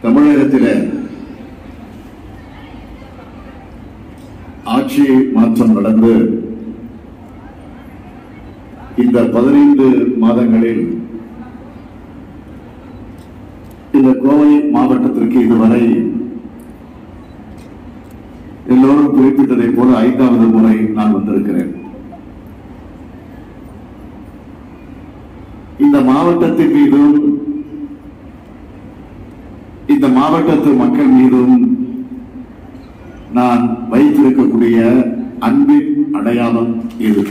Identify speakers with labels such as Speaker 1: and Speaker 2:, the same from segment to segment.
Speaker 1: தமிழகத்திலே ஆட்சி மாற்றம் நடந்து இந்த பதினைந்து மாதங்களில் இந்த கோவை மாவட்டத்திற்கு இதுவரை எல்லோரும் குறிப்பிட்டதை போல ஐந்தாவது முறை நான் வந்திருக்கிறேன் இந்த மாவட்டத்தின் மீதும் இந்த மாவட்டத்து மக்கள் மீதும் நான் வைத்திருக்கக்கூடிய அன்பின் அடையாளம் இது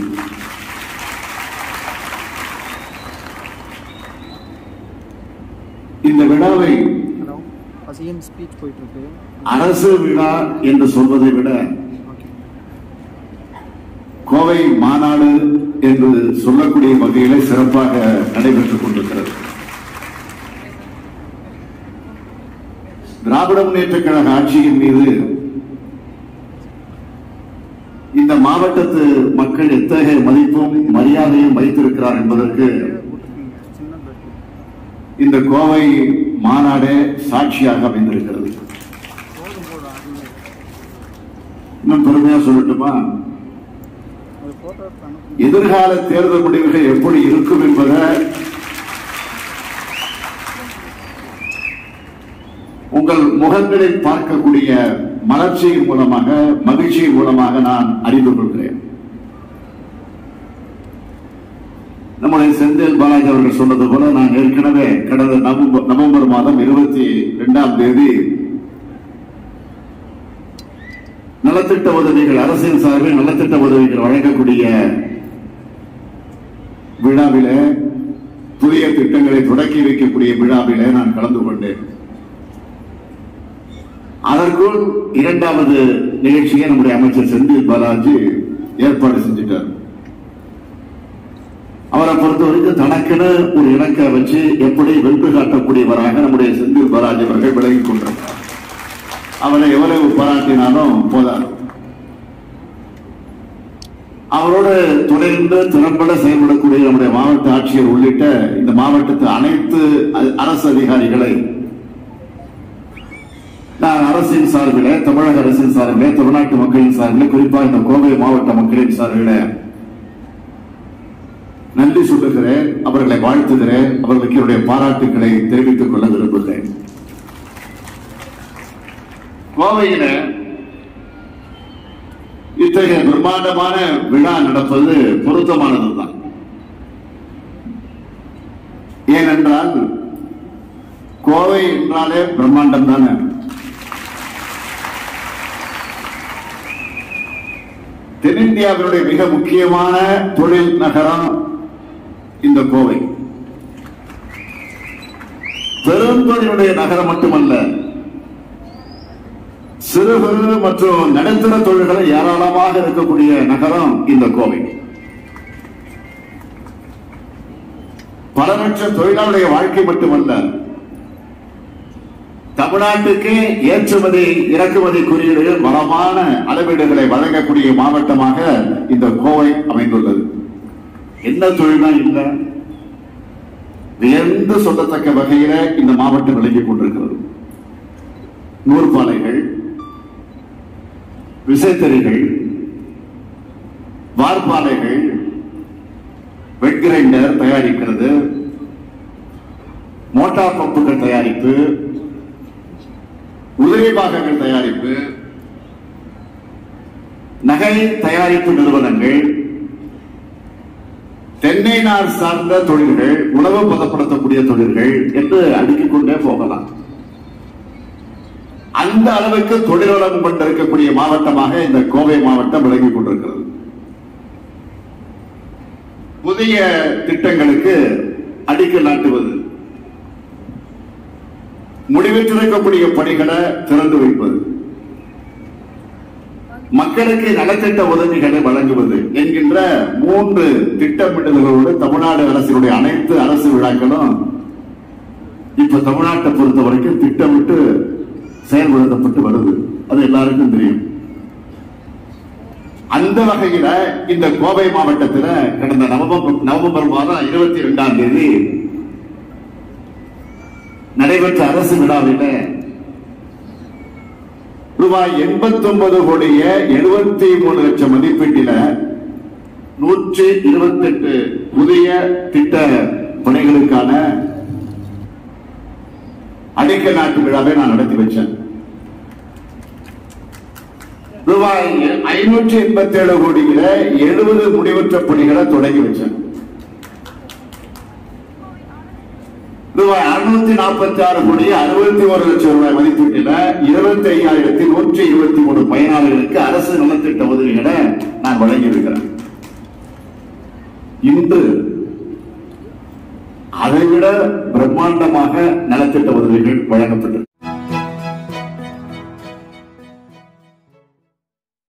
Speaker 1: இந்த விழாவை
Speaker 2: ஹலோ சிஎம் ஸ்பீச் போயிட்டு இருக்கு
Speaker 1: அரசு விழா என்று சொல்வதை விட
Speaker 2: ஓகே
Speaker 1: கோவை மாநாடு என்று சொல்லக்கூடிய வகையிலே சிறப்பாக நடைபெற்றுக் கொண்டிருக்கிறது திராவிட முன்னேற்ற கழக ஆட்சியின் மீது இந்த மாவட்டத்து மக்கள் எத்தகைய மதிப்பும் மரியாதையும் வைத்திருக்கிறார் என்பதற்கு
Speaker 2: போட்டிருக்கீங்க சின்ன பிளட்
Speaker 1: இந்த கோவை மாநாடே சாட்சியாக அமைந்திருக்கிறது
Speaker 2: போதும் போதும் அது
Speaker 1: இன்னும் பெருமையா சொல்லட்டுமா
Speaker 2: அது ஃபோட்டோ எடுத்து அனுப்புங்க
Speaker 1: எதிர்கால தேர்தல் முடிவுகள் எப்படி இருக்கும் என்பதை உங்கள் முகங்களில் பார்க்கக்கூடிய மலர்ச்சியின் மூலமாக மகிழ்ச்சியின் மூலமாக நான் அறிந்து கொள்கிறேன் நம்முடைய செந்தில் பாலாஜி அவர்கள் சொன்னது போல நான் ஏற்கனவே கடந்த நவம்பர் நவம்பர் மாதம் இருபத்தி இரண்டாம் தேதி நலத்திட்ட உதவிகள் அரசின் சார்பில் நலத்திட்ட உதவிகள் வழங்கக்கூடிய விழாவிலே புதிய திட்டங்களை தொடக்கி வைக்கக்கூடிய விழாவிலே நான் கலந்து கொண்டேன் அதற்குள் இரண்டாவது நிகழ்ச்சியை நம்முடைய அமைச்சர் செந்தில் பாலாஜி ஏற்பாடு செஞ்சிட்டார் அவரை பொறுத்த வரைக்கும் தனக்கென ஒரு இலக்கை வச்சு எப்படி வென்று காட்டக்கூடியவராக நம்முடைய செந்தில் பாலாஜி அவர்கள் விலகிக் கொண்டிருக்கிறார் அவரை எவ்வளவு பாராட்டினாலும் போதாது அவரோடு துணைந்து திறம்பட செயல்படக்கூடிய நம்முடைய மாவட்ட ஆட்சியர் உள்ளிட்ட இந்த மாவட்டத்து அனைத்து அ- அரசு அதிகாரிகளை நான் அரசின் சார்பிலே தமிழக அரசின் சார்பிலே தமிழ்நாட்டு மக்களின் சார்பிலே குறிப்பாக இந்த கோவை மாவட்ட மக்களின் சார்பிலே நன்றி சொல்லுகிறேன் அவர்களை வாழ்த்துகிறேன் அவர்களுக்கு என்னுடைய பாராட்டுக்களை தெரிவித்துக் கொள்ள விரும்புகிறேன் கோவையில இத்தகைய பிரம்மாண்டமான விழா நடப்பது பொருத்தமானதுதான் ஏனென்றால் கோவை என்றாலே பிரம்மாண்டம் தானே தென்னிந்தியாவினுடைய மிக முக்கியமான தொழில் நகரம் இந்த கோவை பெருந்தொழிலுடைய நகரம் மட்டுமல்ல சிறு குறு மற்றும் நடுத்தர தொழில்களை ஏராளமாக இருக்கக்கூடிய நகரம் இந்த கோவை பல லட்சம் தொழிலாளருடைய வாழ்க்கை மட்டுமல்ல தமிழ்நாட்டுக்கு ஏற்றுமதி இறக்குமதி குறியீடுகள் வளமான அளவீடுகளை வழங்கக்கூடிய மாவட்டமாக இந்த கோவை அமைந்துள்ளது என்ன தொழில்தான் இல்லை வியந்து சொல்லத்தக்க வகையில இந்த மாவட்டம் விளங்கிக் கொண்டிருக்கிறது நூற்பாலைகள் விசைத்தறிகள் வார்பாலைகள் வெட் கிரைண்டர் தயாரிக்கிறது மோட்டார் பம்புகள் தயாரிப்பு உதிரி பாகங்கள் தயாரிப்பு நகை தயாரிப்பு நிறுவனங்கள் தென்னை நார் சார்ந்த தொழில்கள் உணவு பதப்படுத்தக்கூடிய தொழில்கள் என்று அடுக்கிக் கொண்டே போகலாம் அந்த அளவுக்கு தொழில்வளம் கொண்டிருக்கக்கூடிய மாவட்டமாக இந்த கோவை மாவட்டம் விளங்கிக் கொண்டிருக்கிறது புதிய திட்டங்களுக்கு அடிக்கல் நாட்டுவது முடிவிட்டிருக்கக்கூடிய பணிகளை திறந்து வைப்பது மக்களுக்கு நலத்திட்ட உதவிகளை வழங்குவது என்கின்ற மூன்று திட்டமிடல்களோடு தமிழ்நாடு அரசினுடைய அனைத்து அரசு விழாக்களும் இப்ப தமிழ்நாட்டை பொறுத்த வரைக்கும் திட்டமிட்டு செயல்படுத்தப்பட்டு வருது அது எல்லாருக்கும் தெரியும் அந்த வகையில இந்த கோவை மாவட்டத்தில் கடந்த நவம்பர் நவம்பர் மாதம் இருபத்தி இரண்டாம் தேதி நடைபெற்ற அரசு விழாவில ரூபாய் எண்பத்தி ஒன்பது கோடிய எழுபத்தி மூணு லட்சம் மதிப்பீட்டில நூற்றி இருபத்தி எட்டு புதிய திட்ட பணிகளுக்கான அடிக்கல் நாட்டு விழாவை நான் நடத்தி வச்சேன் ரூபாய் ஐநூற்றி எண்பத்தி ஏழு கோடியில எழுபது முடிவற்ற பணிகளை தொடங்கி வச்சேன் ரூபாய் அறுநூத்தி நாற்பத்தி ஆறு கோடி அறுபத்தி ஒரு லட்சம் ரூபாய் மதிப்பீட்டில இருபத்தி ஐயாயிரத்தி நூற்றி இருபத்தி மூணு பயனாளிகளுக்கு அரசு நலத்திட்ட உதவிகளை நான் வழங்கி இருக்கிறேன் இன்று அதைவிட பிரம்மாண்டமாக நலத்திட்ட உதவிகள் வழங்கப்பட்டது